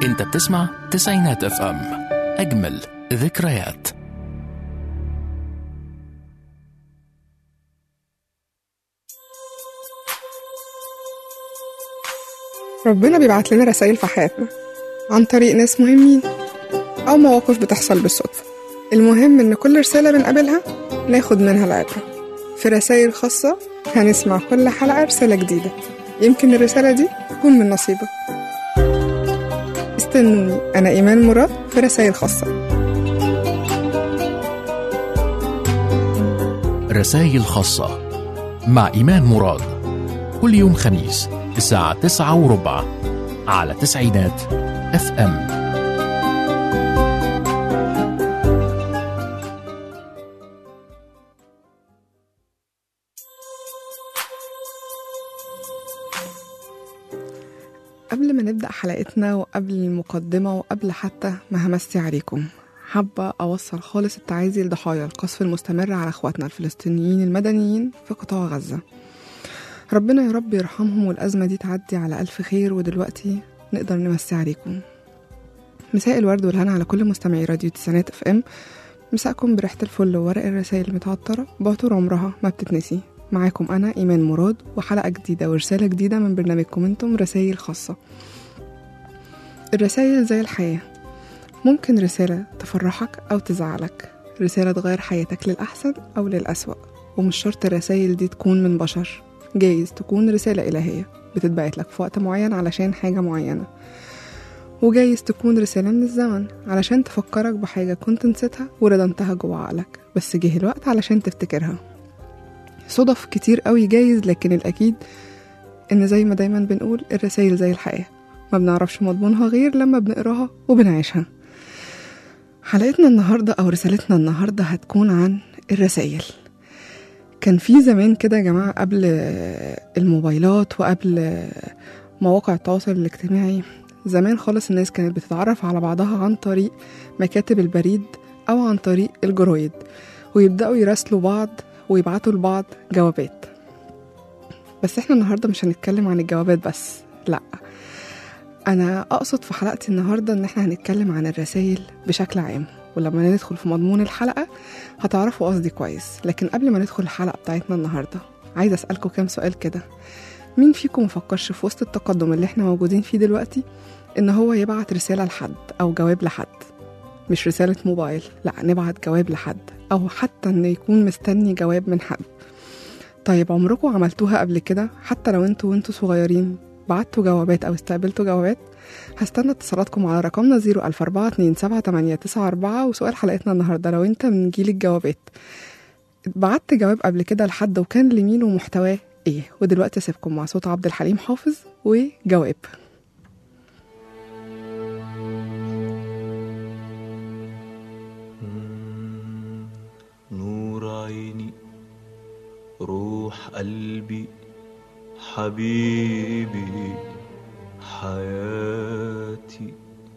انت بتسمع تسعينات اف ام اجمل ذكريات ربنا بيبعت لنا رسائل في حياتنا عن طريق ناس مهمين أو مواقف بتحصل بالصدفة المهم إن كل رسالة بنقابلها ناخد منها العبرة في رسائل خاصة هنسمع كل حلقة رسالة جديدة يمكن الرسالة دي تكون من نصيبك استنوني أنا إيمان مراد في رسائل خاصة رسائل خاصة مع إيمان مراد كل يوم خميس الساعة تسعة وربع على تسعينات اف ام قبل ما نبدأ حلقتنا وقبل المقدمة وقبل حتى ما همسي عليكم حابة أوصل خالص التعازي لضحايا القصف المستمر على إخواتنا الفلسطينيين المدنيين في قطاع غزة ربنا يا رب يرحمهم والأزمة دي تعدي على ألف خير ودلوقتي نقدر نمسي عليكم مساء الورد والهنا على كل مستمعي راديو تسعينات اف ام مساءكم بريحة الفل وورق الرسائل المتعطرة بعطور عمرها ما بتتنسي معاكم أنا إيمان مراد وحلقة جديدة ورسالة جديدة من برنامجكم انتم رسائل خاصة الرسائل زي الحياة ممكن رسالة تفرحك أو تزعلك رسالة تغير حياتك للأحسن أو للأسوأ ومش شرط الرسائل دي تكون من بشر جايز تكون رسالة إلهية بتتبعت لك في وقت معين علشان حاجة معينة وجايز تكون رسالة من الزمن علشان تفكرك بحاجة كنت نسيتها وردمتها جوا عقلك بس جه الوقت علشان تفتكرها صدف كتير قوي جايز لكن الأكيد إن زي ما دايما بنقول الرسائل زي الحياة ما بنعرفش مضمونها غير لما بنقراها وبنعيشها حلقتنا النهاردة أو رسالتنا النهاردة هتكون عن الرسائل كان في زمان كده يا جماعة قبل الموبايلات وقبل مواقع التواصل الاجتماعي زمان خالص الناس كانت بتتعرف على بعضها عن طريق مكاتب البريد أو عن طريق الجرايد ويبدأوا يراسلوا بعض ويبعتوا لبعض جوابات بس احنا النهاردة مش هنتكلم عن الجوابات بس لأ أنا أقصد في حلقتي النهاردة إن احنا هنتكلم عن الرسائل بشكل عام ولما ندخل في مضمون الحلقة هتعرفوا قصدي كويس لكن قبل ما ندخل الحلقة بتاعتنا النهاردة عايزة أسألكم كام سؤال كده مين فيكم مفكرش في وسط التقدم اللي احنا موجودين فيه دلوقتي إن هو يبعت رسالة لحد أو جواب لحد مش رسالة موبايل لا نبعت جواب لحد أو حتى إنه يكون مستني جواب من حد طيب عمركم عملتوها قبل كده حتى لو انتوا وانتوا صغيرين بعتوا جوابات أو استقبلتوا جوابات هستنى اتصالاتكم على رقمنا 004278994 وسؤال حلقتنا النهاردة لو انت من جيل الجوابات بعت جواب قبل كده لحد وكان لمين ومحتواه ايه ودلوقتي اسيبكم مع صوت عبد الحليم حافظ وجواب نور عيني روح قلبي حبيبي حياتي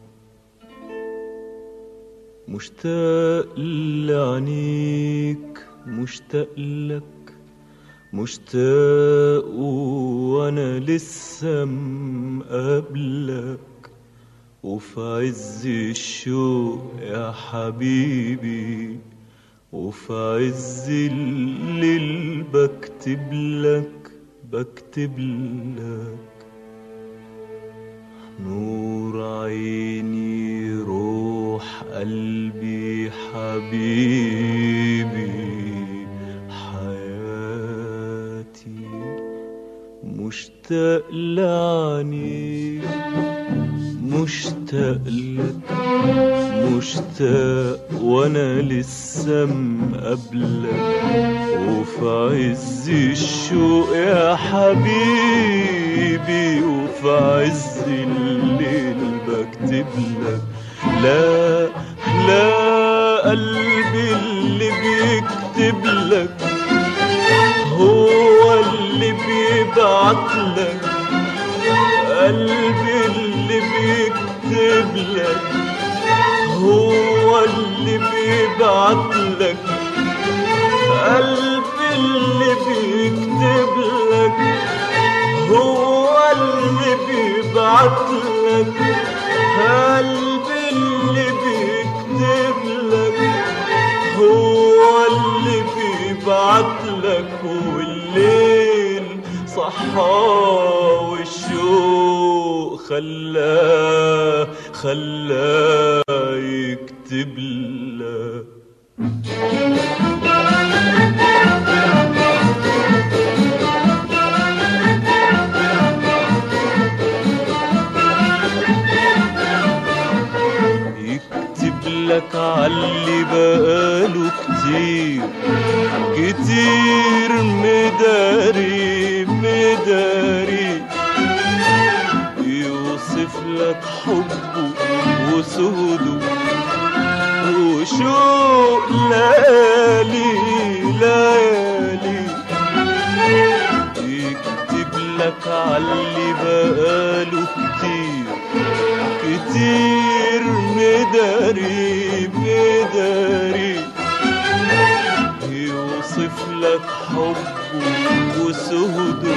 مشتاق لعينيك مشتاق لك مشتاق وانا لسه مقابلك وفي عز الشوق يا حبيبي وفي عز الليل بكتب لك بكتب لك نور عيني روح قلبي حبيبي حياتي مشتاق لعنيك مشتاق لك مشتاق وانا لسه مقابلك وفي عز الشوق يا حبيبي وفي عز الليل بكتب لك لا لا قلبي اللي بيكتب لك هو اللي بيبعت لك قلبي اللي بيكتب لك هو اللي بيبعت لك قلبي اللي بيكتب لك هو اللي بيبعت لك قلبي اللي بيكتب لك هو اللي بيبعت لك والليل صحى والشوق خلاه خلاه يكتب لك يكتب لك عاللي بقاله كتير كتير مداري مداري يوصف لك حبه وسوده وشوق ليالي ليالي يكتب لك عاللي بقاله كتير كتير مداري مداري يوصف لك حبه وسهده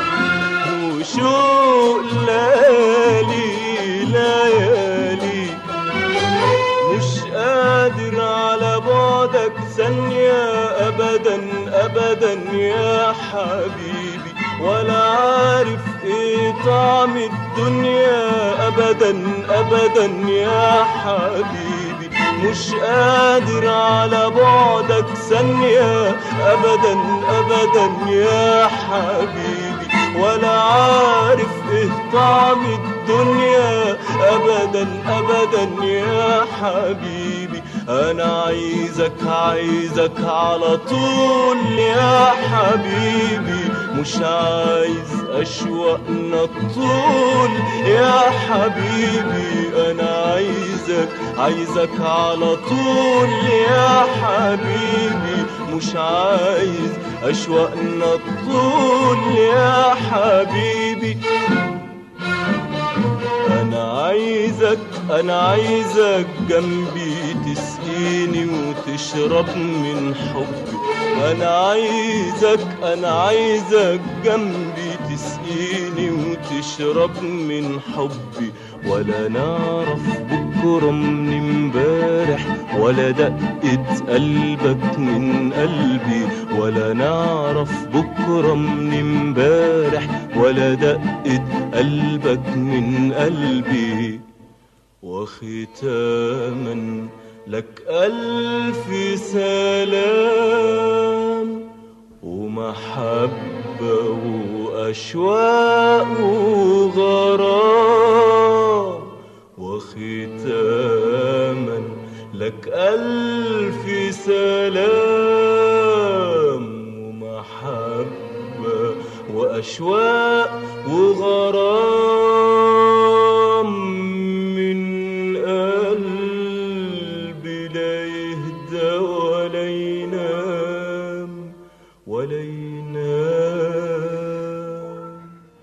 وشوق ليالي ليالي مش قادر على بعدك ثانية أبدا أبدا يا حبيبي ولا عارف ايه طعم الدنيا أبدا أبدا يا حبيبي مش قادر على بعدك ثانية أبدا أبدا يا حبيبي ولا عارف ايه طعم الدنيا ابدا ابدا يا حبيبي انا عايزك عايزك على طول يا حبيبي مش عايز اشواقنا الطول يا حبيبي انا عايزك عايزك على طول يا حبيبي مش عايز اشواقنا الطول يا حبيبي انا عايزك انا عايزك جنبي تسقيني وتشرب من حبي انا عايزك انا عايزك جنبي تسقيني وتشرب من حبي ولا نعرف بكرة من امبارح ولا دقة قلبك من قلبي ولا نعرف بكرة من امبارح ولا دقة قلبك من قلبي وختاما لك ألف سلام ومحبة وأشواق وغرام وختاما لك ألف سلام ومحبة وأشواق وغرام من قلبي لا يهدى ولا ينام ولا ينام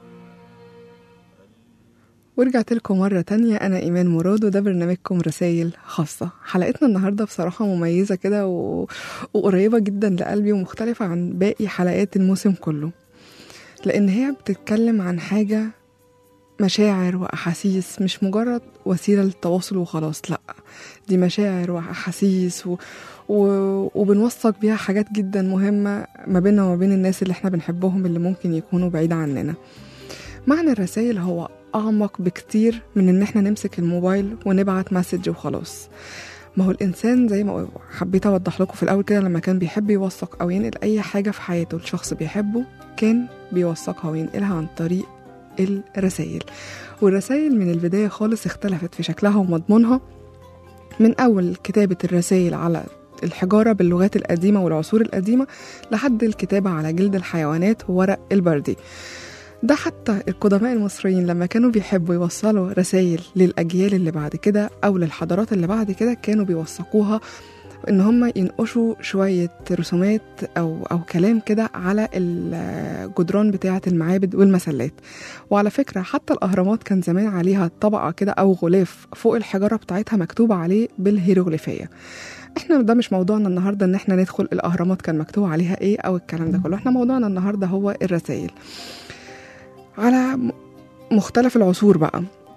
ورجعت لكم مرة تانية أنا إيمان مراد وده برنامجكم رسائل خاصة حلقتنا النهاردة بصراحة مميزة كده و... وقريبة جدا لقلبي ومختلفة عن باقي حلقات الموسم كله لأن هي بتتكلم عن حاجة مشاعر وأحاسيس مش مجرد وسيلة للتواصل وخلاص لأ دي مشاعر وأحاسيس و... و... وبنوثق بيها حاجات جدا مهمة ما بيننا وما بين الناس اللي احنا بنحبهم اللي ممكن يكونوا بعيد عننا معنى الرسائل هو أعمق بكتير من إن إحنا نمسك الموبايل ونبعت مسج وخلاص ما هو الإنسان زي ما حبيت أوضح لكم في الأول كده لما كان بيحب يوثق أو ينقل أي حاجة في حياته لشخص بيحبه كان بيوثقها وينقلها عن طريق الرسائل والرسائل من البداية خالص اختلفت في شكلها ومضمونها من أول كتابة الرسائل على الحجارة باللغات القديمة والعصور القديمة لحد الكتابة على جلد الحيوانات وورق البردي ده حتى القدماء المصريين لما كانوا بيحبوا يوصلوا رسائل للأجيال اللي بعد كده أو للحضارات اللي بعد كده كانوا بيوثقوها ان هم ينقشوا شوية رسومات او او كلام كده على الجدران بتاعة المعابد والمسلات وعلى فكرة حتى الاهرامات كان زمان عليها طبقة كده او غلاف فوق الحجارة بتاعتها مكتوب عليه بالهيروغليفية احنا ده مش موضوعنا النهارده ان احنا ندخل الاهرامات كان مكتوب عليها ايه او الكلام ده كله احنا موضوعنا النهارده هو الرسائل على م- مختلف العصور بقى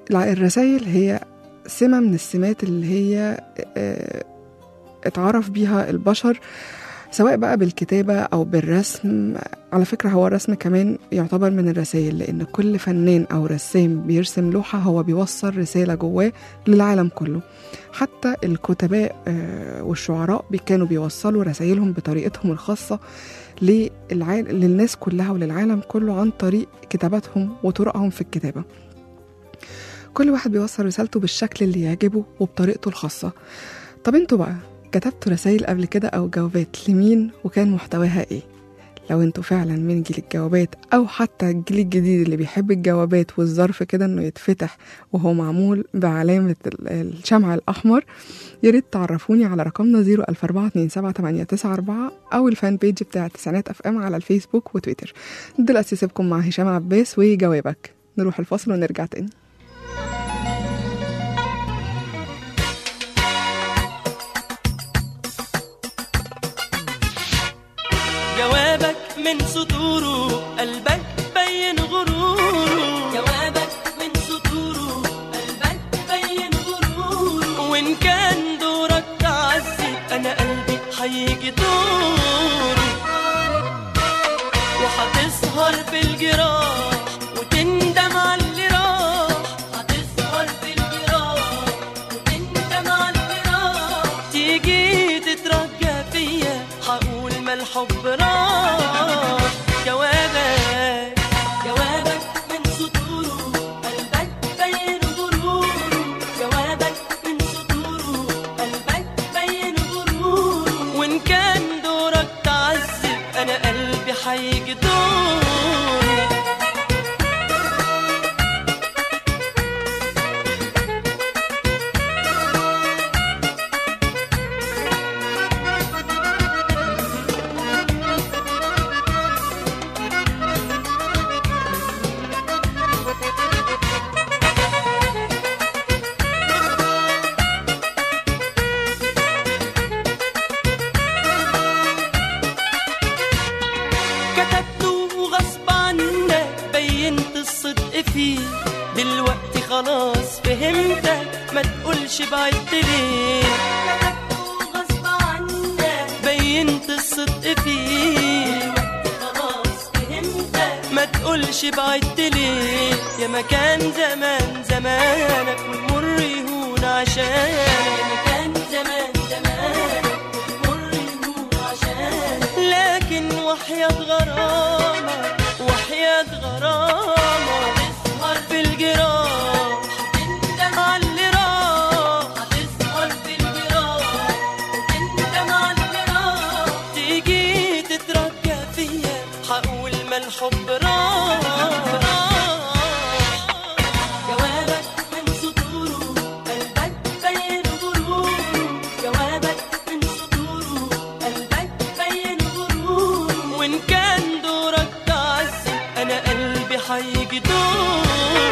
الرسائل هي سمة من السمات اللي هي آه، اتعرف بيها البشر سواء بقى بالكتابة أو بالرسم على فكرة هو الرسم كمان يعتبر من الرسائل لأن كل فنان أو رسام بيرسم لوحة هو بيوصل رسالة جواه للعالم كله حتى الكتباء آه، والشعراء بي- كانوا بيوصلوا رسائلهم بطريقتهم الخاصة للع... للناس كلها وللعالم كله عن طريق كتاباتهم وطرقهم في الكتابة كل واحد بيوصل رسالته بالشكل اللي يعجبه وبطريقته الخاصة طب انتوا بقى كتبتوا رسائل قبل كده أو جوابات لمين وكان محتواها ايه؟ لو انتوا فعلا من جيل الجوابات أو حتى الجيل الجديد اللي بيحب الجوابات والظرف كده انه يتفتح وهو معمول بعلامة ال- الشمع الأحمر يا ريت تعرفوني على رقمنا 004278994 أو الفان بيج بتاع تسعينات اف ام على الفيسبوك وتويتر دلوقتي سيبكم مع هشام عباس وجوابك نروح الفاصل ونرجع تاني جوابك من سطوره قلبك بين غروره جوابك من سطوره قلبك بين غروره وإن كان دورك تعذب أنا قلبي هيجي دوره وهتسهر في الجراح وتندم على اللي راح هتسهر في الجراح وتندم على اللي راح تيجي تترجى فيا هقول ما الحب راح جوابك جوابك من سطوره قلبك بين غروره جوابك من سطوره قلبك بين غروره وإن كان دورك تعذب أنا قلبي هيجي دوره كتبته غصب عنك بينت الصدق فيه دلوقتي خلاص فهمتك ما تقولش بعدت ليه كتبته غصب عنك بينت الصدق فيه دلوقتي خلاص فهمتك ما تقولش بعدت ليه يا مكان زمان زمانك والمر يهون عشانك يا مكان زمان زمانك والمر يهون عشانك لكن وحياة غرامة وحياة غرامة تسهر في الجراح تندم على اللي راح هتسهر في الجراح وتندم على اللي راح تيجي تترجى فيا هقول ما الحب راح جوابك من سطوره قلبك بين غروره جوابك من سطوره قلبك بين غروره وإن كان دورك تعذب أنا قلبي هيجي دور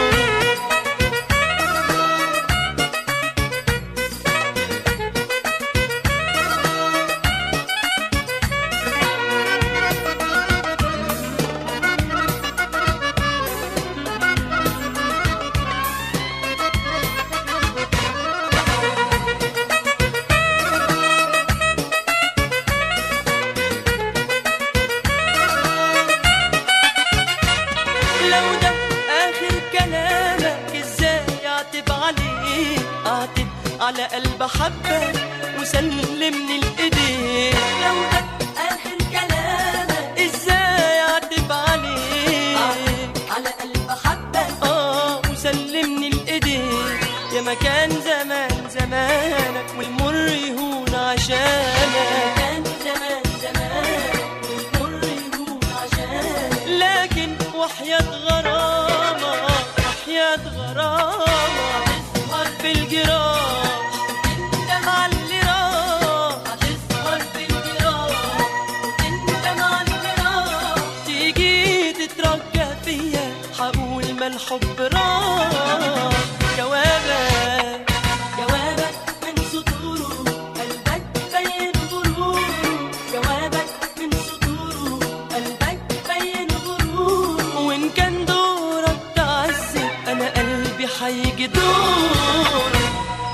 لو ده آخر كلامك ازاي اعتب عليه اعتب على قلب حبك وسلمني الايدين لو ده آخر كلامك ازاي اعتب عليه على قلب حبك اه وسلمني الايدين يا مكان زمان زمانك والمر يهون عشانك كان زمان زمانك والمر يهون عشانك لكن وحياة غرامة وحياة غرامة تسهر في الجراح تندم على اللي راح هتسهر في الجراح وتندم على اللي راح تيجي تترجى فيا هقول ما الحب راح جوابك جوابك من سطوره قلبك بين غروره جوابك من سطوره قلبك بين غروره وإن كان دورك تعذب أنا قلبي هيجي يجي دوري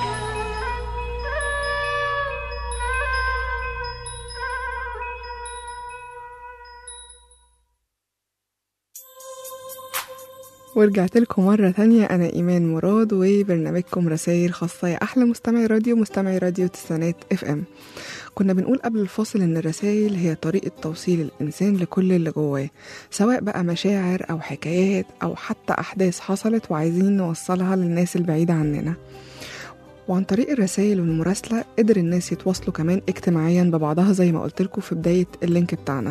ورجعت لكم مرة تانية أنا إيمان مراد وبرنامجكم رسائل خاصة يا أحلى مستمعي راديو مستمعي راديو تسعينات اف ام كنا بنقول قبل الفاصل إن الرسائل هي طريقة توصيل الإنسان لكل اللي جواه سواء بقى مشاعر أو حكايات أو حتى أحداث حصلت وعايزين نوصلها للناس البعيدة عننا وعن طريق الرسائل والمراسلة قدر الناس يتواصلوا كمان اجتماعيا ببعضها زي ما قلت لكم في بداية اللينك بتاعنا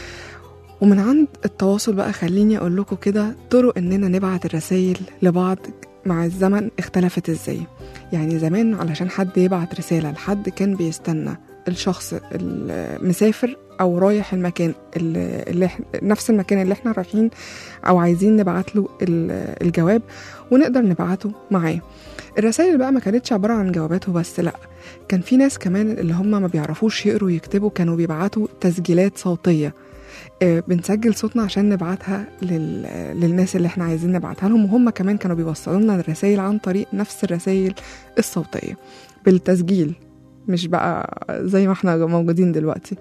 ومن عند التواصل بقى خليني اقول لكم كده طرق اننا نبعت الرسائل لبعض مع الزمن اختلفت ازاي يعني زمان علشان حد يبعت رسالة لحد كان بيستنى الشخص المسافر او رايح المكان اللي اللي إحنا نفس المكان اللي احنا رايحين او عايزين نبعت له ال- الجواب ونقدر نبعته معاه الرسائل بقى ما كانتش عبارة عن جواباته بس لا كان في ناس كمان اللي هم ما بيعرفوش يقروا ويكتبوا كانوا بيبعتوا تسجيلات صوتية آه، بنسجل صوتنا عشان نبعتها لل... للناس اللي احنا عايزين نبعتها لهم وهم كمان كانوا بيوصلوا لنا الرسائل عن طريق نفس الرسائل الصوتية بالتسجيل مش بقى زي ما احنا موجودين دلوقتي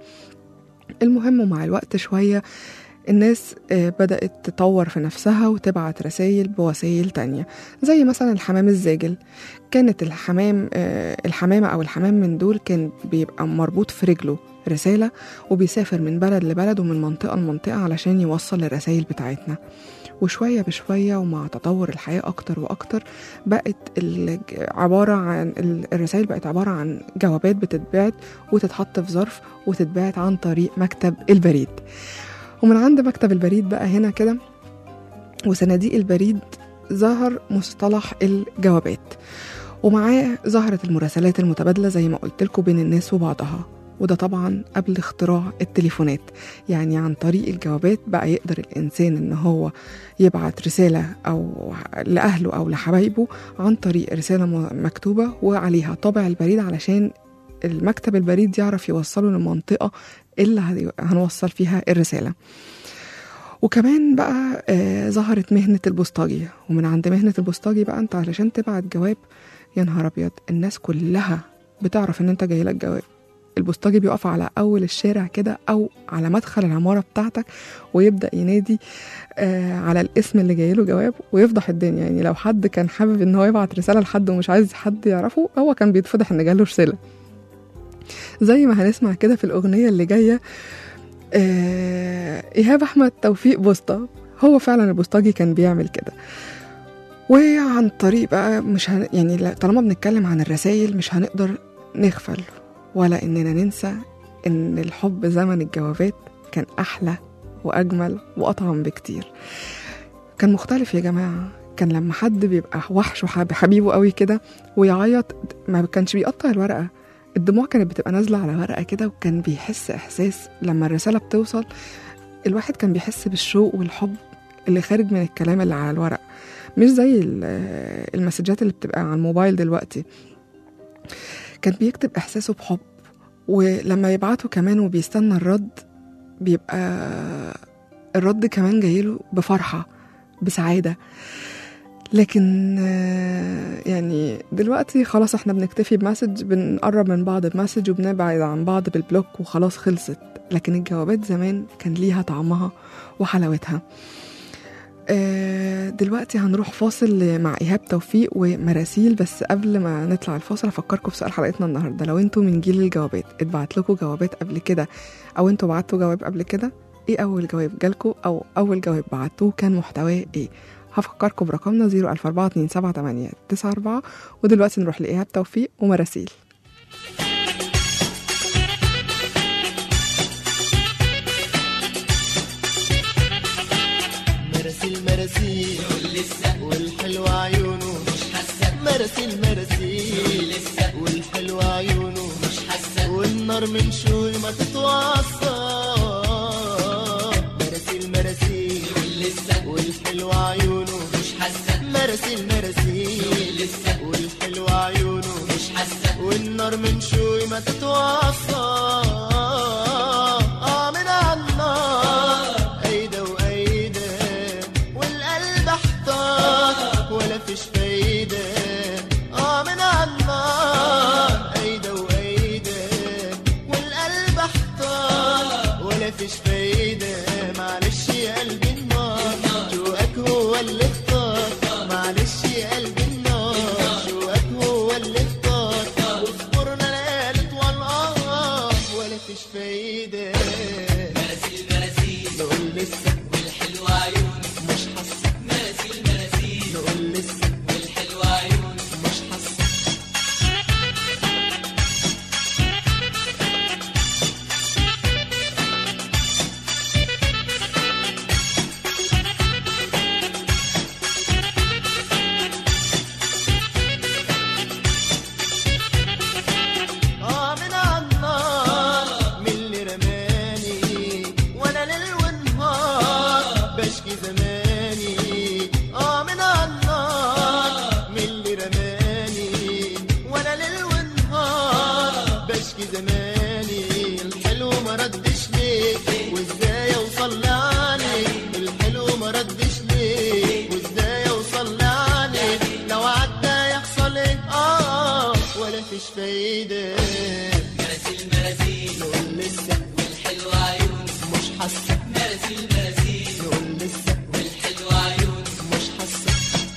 المهم ومع الوقت شوية الناس آه، بدأت تطور في نفسها وتبعت رسائل بوسائل تانية زي مثلا الحمام الزاجل كانت الحمام آه، الحمامة أو الحمام من دول كان بيبقى مربوط في رجله رسالة وبيسافر من بلد لبلد ومن منطقة لمنطقة علشان يوصل الرسائل بتاعتنا وشوية بشوية ومع تطور الحياة أكتر وأكتر بقت الج- عبارة عن ال- الرسائل بقت عبارة عن جوابات بتتبعت وتتحط في ظرف وتتبعت عن طريق مكتب البريد ومن عند مكتب البريد بقى هنا كده وصناديق البريد ظهر مصطلح الجوابات ومعاه ظهرت المراسلات المتبادلة زي ما قلت لكم بين الناس وبعضها وده طبعا قبل اختراع التليفونات يعني عن طريق الجوابات بقى يقدر الإنسان إن هو يبعت رسالة أو لأهله أو لحبايبه عن طريق رسالة م- مكتوبة وعليها طابع البريد علشان المكتب البريد يعرف يوصله للمنطقة اللي هي- هنوصل فيها الرسالة وكمان بقى آه ظهرت مهنة البوسطجي ومن عند مهنة البوسطجي بقى انت علشان تبعت جواب يا نهار ابيض الناس كلها بتعرف ان انت جاي لك جواب البوسطجي بيقف على اول الشارع كده او على مدخل العماره بتاعتك ويبدا ينادي آه على الاسم اللي جاي له جواب ويفضح الدنيا يعني لو حد كان حابب ان هو يبعت رساله لحد ومش عايز حد يعرفه هو كان بيتفضح ان جاله رساله زي ما هنسمع كده في الاغنيه اللي جايه آه ايهاب احمد توفيق بوسطه هو فعلا البوسطجي كان بيعمل كده وعن طريق بقى مش هن... يعني لا- طالما بنتكلم عن الرسائل مش هنقدر نغفل ولا اننا ننسى ان الحب زمن الجوابات كان احلى واجمل واطعم بكتير كان مختلف يا جماعه كان لما حد بيبقى وحش وحب حبيبه قوي كده ويعيط ما كانش بيقطع الورقه الدموع كانت بتبقى نازله على ورقه كده وكان بيحس احساس لما الرساله بتوصل الواحد كان بيحس بالشوق والحب اللي خارج من الكلام اللي على الورق مش زي ال- المسجات اللي بتبقى على الموبايل دلوقتي كان بيكتب احساسه بحب ولما يبعته كمان وبيستنى الرد بيبقى الرد كمان جايله بفرحة بسعادة لكن آه، يعني دلوقتي خلاص احنا بنكتفي بمسج بنقرب من بعض بمسج وبنبعد عن بعض بالبلوك وخلاص خلصت لكن الجوابات زمان كان ليها طعمها وحلاوتها آه، دلوقتي هنروح فاصل مع إيهاب توفيق ومراسيل بس قبل ما نطلع الفاصل أفكركم بسؤال حلقتنا النهاردة لو انتوا من جيل الجوابات اتبعت لكم جوابات قبل كده أو انتوا بعتوا جواب قبل كده ايه أول جواب جالكم أو أول جواب بعتوه كان محتواه ايه هفكركم برقمنا 004278894 ودلوقتي نروح لإيهاب توفيق ومراسيل مراسيل مراسيل والحلوة عيونه مش حاسة مراسيل مراسيل والحلوة عيونه مش حاسة والنار من شوي ما تتوصى مراسيل مراسيل والحلوة عيونه مش حاسة مراسيل مراسيل والحلوة عيونه مش حاسة والنار من شوي ما تتوصى آه من على النار أيدة وأيدة والقلب احتار ولا فيش فايدة فايدة مراسيل مراسيل نقول لسه والحلوة عيون مش حاسة مراسيل مراسيل نقول لسه والحلوة عيون مش حاسة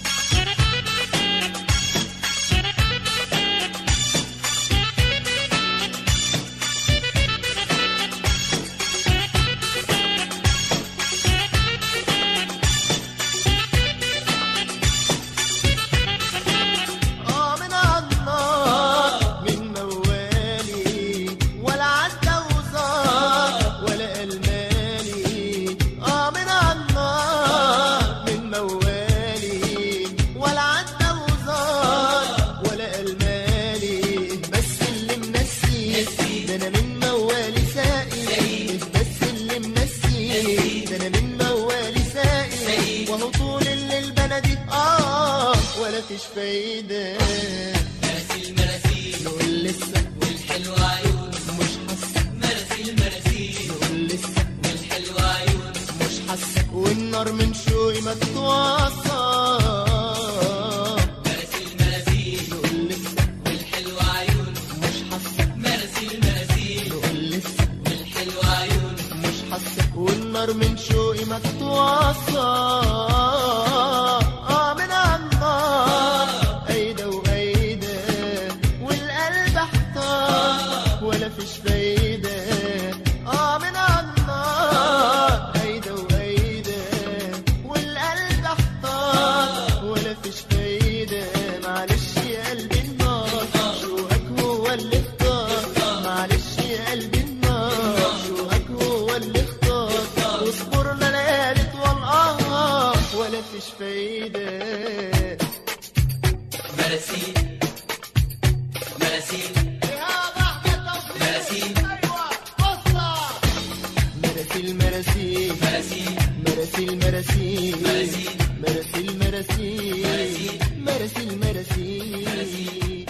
اه من النار من موالي ولا عدى وزار ولا المالي اه من النار من موالي ولا عدى وزار ولا المالي بس اللي منسي ده انا من موالي سائل بس اللي منسي ده انا من موالي سائل وهو طول الليل بنادي اه ولا فيش فايدة مراسيل مراسيل نقول لسه والحلوة عيون مش حاسة مراسيل مراسيل نقول لسه والحلوة عيون مش حاسة والنار من شوي ما تتوصى مراسيل مراسيل نقول لسه والحلوة عيون مش حاسة مراسيل مراسيل نقول لسه والحلوة عيون مش حاسة والنار من شوقي ما تتوصى اه من النار ايده وايده والقلب احتار ولا فيش فايده اه من النار ايده وايده والقلب احتار ولا فيش فايده معلش يا قلبي النار شوقك هو اللي اختار معلش يا قلبي النار شوقك هو اللي اختار واصبرنا ليالي طوال اه ولا فيش فايده مراسيل مراسيل مراسيل مراسيل مراسيل مراسيل مراسيل مراسيل مراسيل مراسيل مراسيل مراسيل مراسيل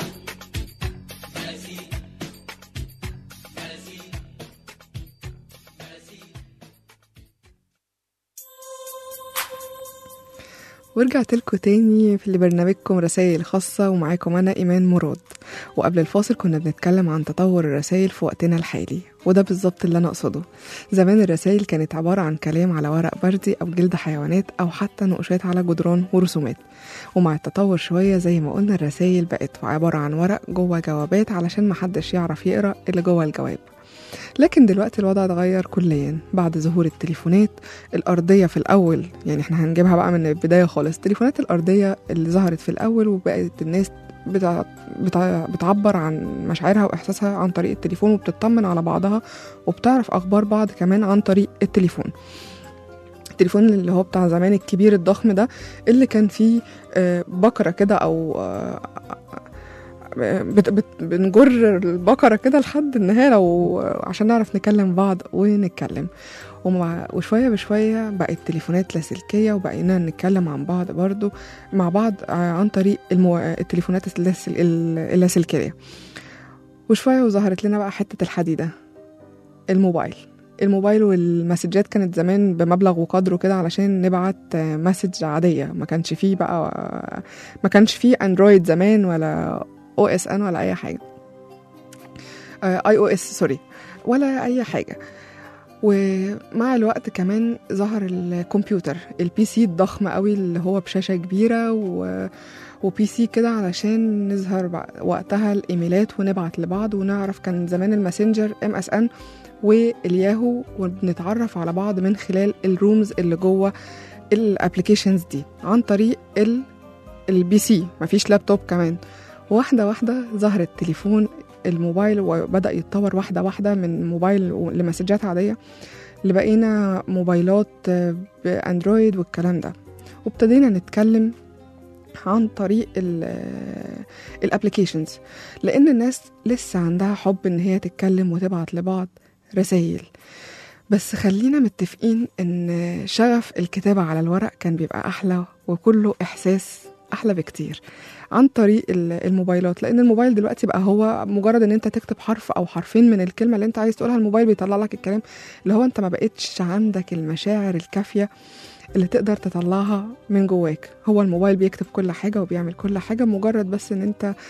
ورجعت لكم تاني في برنامجكم رسائل خاصة ومعاكم أنا إيمان مراد وقبل الفاصل كنا بنتكلم عن تطور الرسائل في وقتنا الحالي وده بالظبط اللي أنا أقصده زمان الرسائل كانت عبارة عن كلام على ورق بردي أو جلد حيوانات أو حتى نقوشات على جدران ورسومات ومع التطور شوية زي ما قلنا الرسائل بقت عبارة عن ورق جوه جوابات علشان محدش يعرف يقرأ اللي جوه الجواب لكن دلوقتي الوضع اتغير كليا بعد ظهور التليفونات الأرضية في الأول يعني احنا هنجيبها بقى من البداية خالص التليفونات الأرضية اللي ظهرت في الأول وبقت الناس بتع... بتع... بتعبر عن مشاعرها وإحساسها عن طريق التليفون وبتطمن على بعضها وبتعرف أخبار بعض كمان عن طريق التليفون التليفون اللي هو بتاع زمان الكبير الضخم ده اللي كان فيه آه، بكرة كده أو آه، بت بت بنجر البقرة كده لحد النهاية لو عشان نعرف نكلم بعض ونتكلم ومع وشوية بشوية بقت تليفونات لاسلكية وبقينا نتكلم عن بعض برضو مع بعض عن طريق المو... التليفونات اللاسل... اللاسلكية وشوية وظهرت لنا بقى حتة الحديدة الموبايل الموبايل والمسجات كانت زمان بمبلغ وقدره كده علشان نبعت مسج عادية ما كانش فيه بقى ما كانش فيه اندرويد زمان ولا او اس ان ولا اي حاجه اي او اس سوري ولا اي حاجه ومع الوقت كمان ظهر الكمبيوتر البي سي الضخم قوي اللي هو بشاشه كبيره و وبي سي كده علشان نظهر بع- وقتها الايميلات ونبعت لبعض ونعرف كان زمان الماسنجر ام اس ان والياهو وبنتعرف على بعض من خلال الرومز اللي جوه الابلكيشنز دي عن طريق ال البي سي مفيش لابتوب كمان واحدة واحدة ظهر التليفون الموبايل وبدأ يتطور واحدة واحدة من موبايل لمسجات عادية لبقينا موبايلات آه، بأندرويد والكلام ده وابتدينا نتكلم عن طريق الابلكيشنز لان الناس لسه عندها حب ان هي تتكلم وتبعت لبعض رسائل بس خلينا متفقين ان شغف الكتابة على الورق كان بيبقى احلى وكله احساس احلى بكتير عن طريق ال- الموبايلات لان الموبايل دلوقتي بقى هو مجرد ان انت تكتب حرف او حرفين من الكلمه اللي انت عايز تقولها الموبايل بيطلع لك الكلام اللي هو انت ما بقتش عندك المشاعر الكافيه اللي تقدر تطلعها من جواك هو الموبايل بيكتب كل حاجه وبيعمل كل حاجه مجرد بس ان انت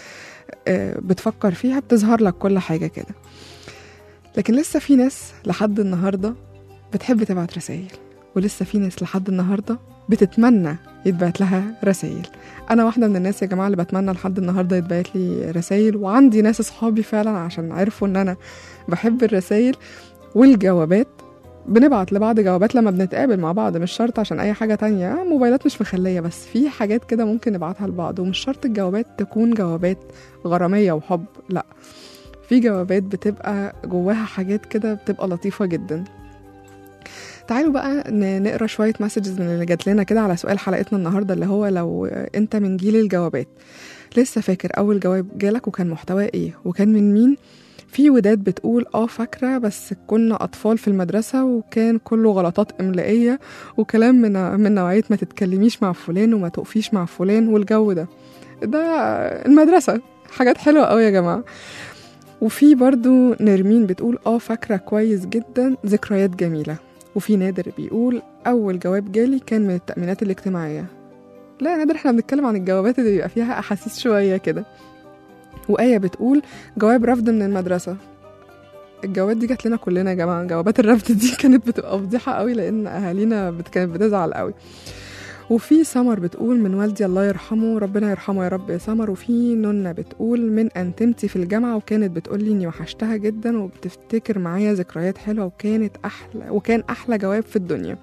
آه، بتفكر فيها بتظهر لك كل حاجة كده لكن لسه في ناس لحد النهاردة بتحب تبعت رسائل ولسه في ناس لحد النهاردة بتتمنى يتبعت لها رسائل أنا واحدة من الناس يا جماعة اللي بتمنى لحد النهاردة يتبعت لي رسائل وعندي ناس أصحابي فعلا عشان عرفوا إن أنا بحب الرسائل والجوابات بنبعت لبعض جوابات لما بنتقابل مع بعض مش شرط عشان اي حاجه تانية آه، موبايلات مش مخليه بس في حاجات كده ممكن نبعتها لبعض ومش شرط الجوابات تكون جوابات غراميه وحب لا في جوابات بتبقى جواها حاجات كده بتبقى لطيفه جدا تعالوا بقى ن- نقرا شويه مسجز من اللي جات لنا كده على سؤال حلقتنا النهارده اللي هو لو انت من جيل الجوابات لسه فاكر اول جواب جالك وكان محتواه ايه وكان من مين في وداد بتقول اه فاكرة بس كنا أطفال في المدرسة وكان كله غلطات إملائية وكلام من من نوعية ما تتكلميش مع فلان وما تقفيش مع فلان والجو ده ده المدرسة حاجات حلوة قوي يا جماعة وفي برضو نرمين بتقول اه فاكرة كويس جدا ذكريات جميلة وفي نادر بيقول أول جواب جالي كان من التأمينات الاجتماعية لا يا نادر احنا بنتكلم عن الجوابات اللي بيبقى فيها أحاسيس شوية كده وآية بتقول جواب رفض من المدرسة الجوابات دي جات لنا كلنا يا جماعة جوابات الرفض دي كانت بتبقى فضيحة قوي لأن أهالينا بت- كانت بتزعل قوي وفي سمر بتقول من والدي الله يرحمه ربنا يرحمه يا رب يا سمر وفي نونة بتقول من أنتمتي في الجامعة وكانت بتقول لي إني وحشتها جدا وبتفتكر معايا ذكريات حلوة وكانت أحلى وكان أحلى جواب في الدنيا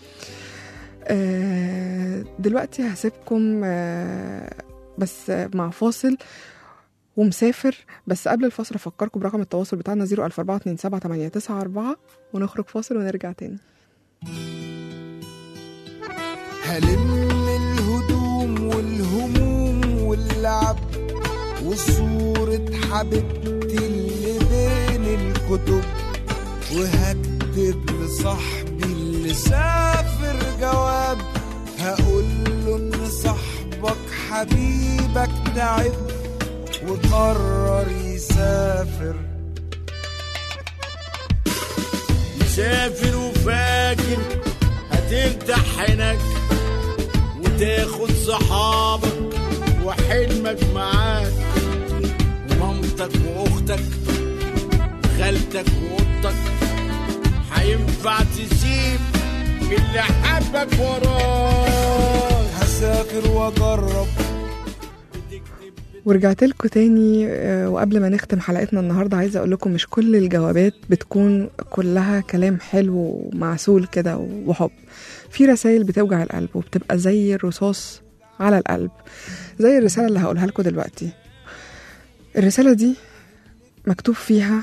آه، دلوقتي هسيبكم آه، بس مع فاصل ومسافر بس قبل الفاصل افكركم برقم التواصل بتاعنا 004278994 ونخرج فاصل ونرجع تاني هلم الهدوم والهموم واللعب وصورة حبيبتي اللي بين الكتب وهكتب لصاحبي اللي سافر جواب هقول له ان صاحبك حبيبك تعب وقرر يسافر مسافر وفاكر هترتاح هناك وتاخد صحابك وحلمك معاك ومامتك واختك وخالتك واختك هينفع تسيب اللي حبك وراك هسافر واجرب ورجعت لكم تاني آه، وقبل ما نختم حلقتنا النهارده عايزه اقول لكم مش كل الجوابات بتكون كلها كلام حلو ومعسول كده وحب في رسائل بتوجع القلب وبتبقى زي الرصاص على القلب زي الرساله اللي هقولها لكم دلوقتي الرساله دي مكتوب فيها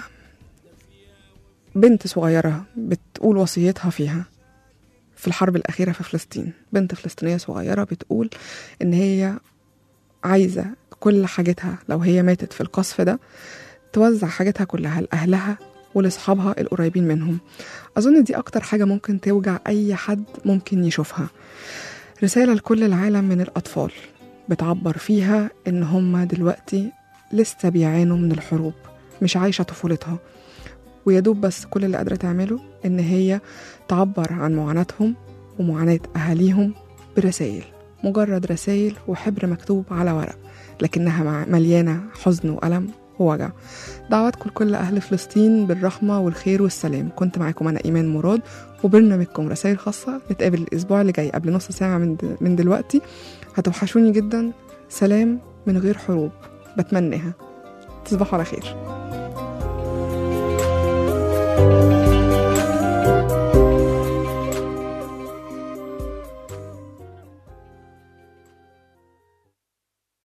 بنت صغيره بتقول وصيتها فيها في الحرب الأخيرة في فلسطين بنت فلسطينية صغيرة بتقول إن هي عايزة كل حاجتها لو هي ماتت في القصف ده توزع حاجتها كلها لأهلها ولأصحابها القريبين منهم أظن دي أكتر حاجة ممكن توجع أي حد ممكن يشوفها رسالة لكل العالم من الأطفال بتعبر فيها إن هم دلوقتي لسه بيعانوا من الحروب مش عايشة طفولتها ويدوب بس كل اللي قادرة تعمله إن هي تعبر عن معاناتهم ومعاناة أهاليهم برسائل مجرد رسائل وحبر مكتوب على ورق لكنها مع- مليانة حزن وألم ووجع دعواتكم لكل أهل فلسطين بالرحمة والخير والسلام كنت معاكم أنا إيمان مراد وبرنامجكم رسائل خاصة نتقابل الأسبوع اللي جاي قبل نص ساعة من, د- من دلوقتي هتوحشوني جدا سلام من غير حروب بتمناها تصبحوا على خير